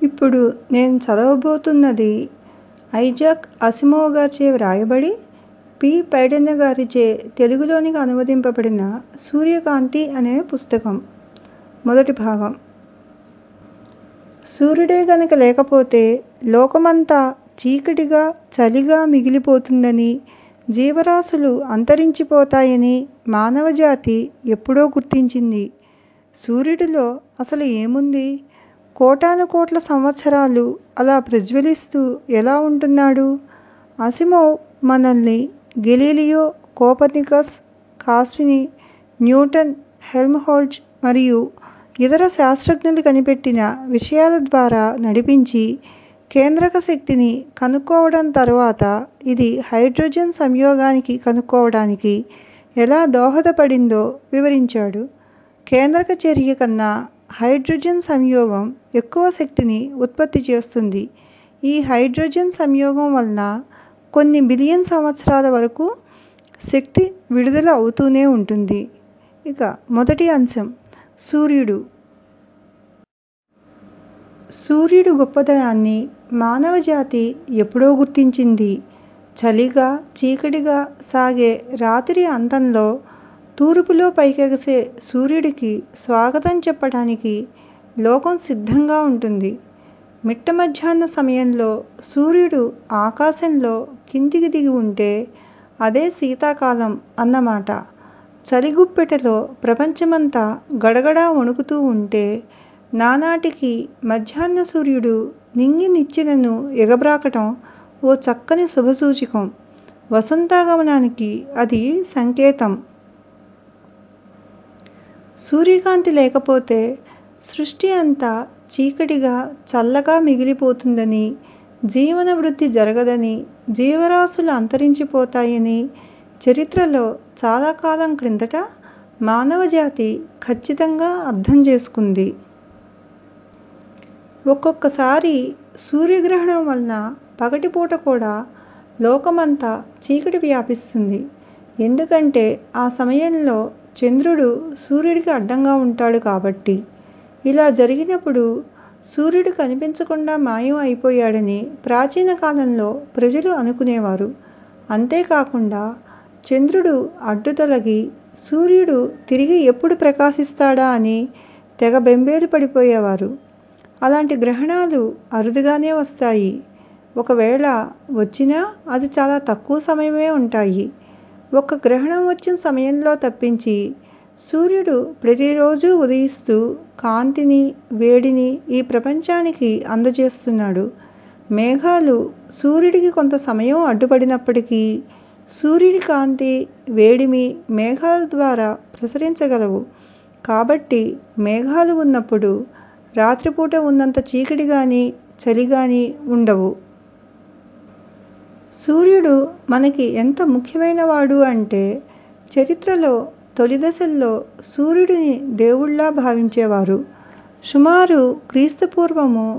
ఇప్పుడు నేను చదవబోతున్నది Isaac Asimov గారిచే వ్రాయబడి పి పైడన్న గారిచే తెలుగులోనికి అనువదింపబడిన సూర్యకాంతి అనే పుస్తకం మొదటి భాగం సూర్యుడే గనుక లేకపోతే లోకమంతా చీకటిగా చలిగా మిగిలిపోతుందని జీవరాశులు అంతరించిపోతాయని మానవజాతి ఎప్పుడో గుర్తించింది సూర్యుడిలో అసలు ఏముంది కోటానుకోట్ల సంవత్సరాలు అలా ప్రజ్వలిస్తూ ఎలా ఉంటున్నాడు అసిమోవ్ మనల్ని గెలీలియో కోపర్నికస్ కాస్మిని న్యూటన్ హెల్మ్హోల్ట్జ్ మరియు ఇతర శాస్త్రజ్ఞులు కనిపెట్టిన విషయాల ద్వారా నడిపించి కేంద్రక శక్తిని కనుక్కోవడం తర్వాత ఇది హైడ్రోజన్ సంయోగానికి కనుక్కోవడానికి ఎలా దోహదపడిందో వివరించాడు కేంద్రక చర్య కన్నా హైడ్రోజన్ సంయోగం ఎక్కువ శక్తిని ఉత్పత్తి చేస్తుంది ఈ హైడ్రోజన్ సంయోగం వలన కొన్ని బిలియన్ సంవత్సరాల వరకు శక్తి విడుదల అవుతూనే ఉంటుంది ఇక మొదటి అంశం సూర్యుడు సూర్యుడి గొప్పదనాన్ని మానవజాతి ఎప్పుడో గుర్తించింది చలిగా చీకటిగా సాగే రాత్రి అంతంలో తూర్పులో పైకెగసే సూర్యుడికి స్వాగతం చెప్పడానికి లోకం సిద్ధంగా ఉంటుంది మిట్ట మధ్యాహ్న సమయంలో సూర్యుడు ఆకాశంలో కిందికి దిగి ఉంటే అదే శీతాకాలం అన్నమాట చలిగుప్పెటలో ప్రపంచమంతా గడగడా వణుకుతూ ఉంటే నానాటికి మధ్యాహ్న సూర్యుడు నింగి నిచ్చెనను ఎగబ్రాకటం ఓ చక్కని శుభసూచకం వసంతాగమనానికి అది సంకేతం సూర్యకాంతి లేకపోతే సృష్టి అంతా చీకటిగా చల్లగా మిగిలిపోతుందని జీవన వృద్ధి జరగదని జీవరాశులు అంతరించిపోతాయని చరిత్రలో చాలా కాలం క్రిందట మానవజాతి ఖచ్చితంగా అర్థం చేసుకుంది ఒక్కొక్కసారి సూర్యగ్రహణం వలన పగటిపూట కూడా లోకమంతా చీకటి వ్యాపిస్తుంది ఎందుకంటే ఆ సమయంలో చంద్రుడు సూర్యుడికి అడ్డంగా ఉంటాడు కాబట్టి ఇలా జరిగినప్పుడు సూర్యుడు కనిపించకుండా మాయం అయిపోయాడని ప్రాచీన కాలంలో ప్రజలు అనుకునేవారు అంతేకాకుండా చంద్రుడు అడ్డు తొలగి సూర్యుడు తిరిగి ఎప్పుడు ప్రకాశిస్తాడా అని తెగ బెంబేలు పడిపోయేవారు అలాంటి గ్రహణాలు అరుదుగానే వస్తాయి ఒకవేళ వచ్చినా అది చాలా తక్కువ సమయమే ఉంటాయి ఒక్క గ్రహణం వచ్చిన సమయంలో తప్పించి సూర్యుడు ప్రతిరోజు ఉదయిస్తూ కాంతిని వేడిని ఈ ప్రపంచానికి అందజేస్తున్నాడు మేఘాలు సూర్యుడికి కొంత సమయం అడ్డుపడినప్పటికీ సూర్యుడి కాంతి వేడిమి మేఘాల ద్వారా ప్రసరించగలవు కాబట్టి మేఘాలు ఉన్నప్పుడు రాత్రిపూట ఉన్నంత చీకటి కానీ చలి కానీ ఉండవు సూర్యుడు మనకి ఎంత ముఖ్యమైనవాడు అంటే చరిత్రలో తొలి దశల్లో సూర్యుడిని దేవుళ్లా భావించేవారు సుమారు క్రీస్తుపూర్వము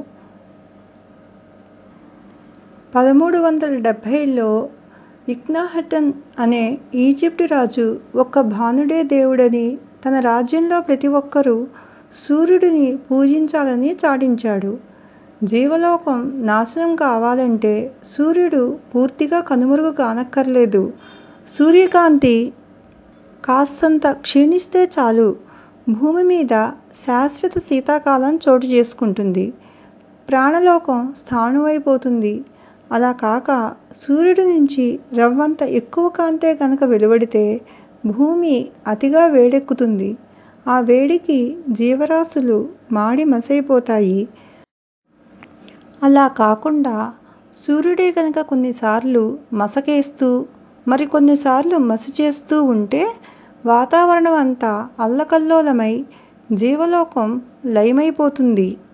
పదమూడు వందల డెబ్భైలో ఇక్నాహటన్ అనే ఈజిప్టు రాజు ఒక్క భానుడే దేవుడని తన రాజ్యంలో ప్రతి ఒక్కరూ సూర్యుడిని పూజించాలని చాటించాడు జీవలోకం నాశనం కావాలంటే సూర్యుడు పూర్తిగా కనుమరుగు కానక్కర్లేదు సూర్యకాంతి కాస్తంత క్షీణిస్తే చాలు భూమి మీద శాశ్వత శీతాకాలం చోటు చేసుకుంటుంది ప్రాణలోకం స్థాణువైపోతుంది అలా కాక సూర్యుడి నుంచి రవ్వంత ఎక్కువ కాంతే కనుక వెలువడితే భూమి అతిగా వేడెక్కుతుంది ఆ వేడికి జీవరాశులు మాడి మసైపోతాయి అలా కాకుండా సూర్యుడే కనుక కొన్నిసార్లు మసకేస్తూ మరికొన్నిసార్లు మసి చేస్తూ ఉంటే వాతావరణం అంతా అల్లకల్లోలమై జీవలోకం లయమైపోతుంది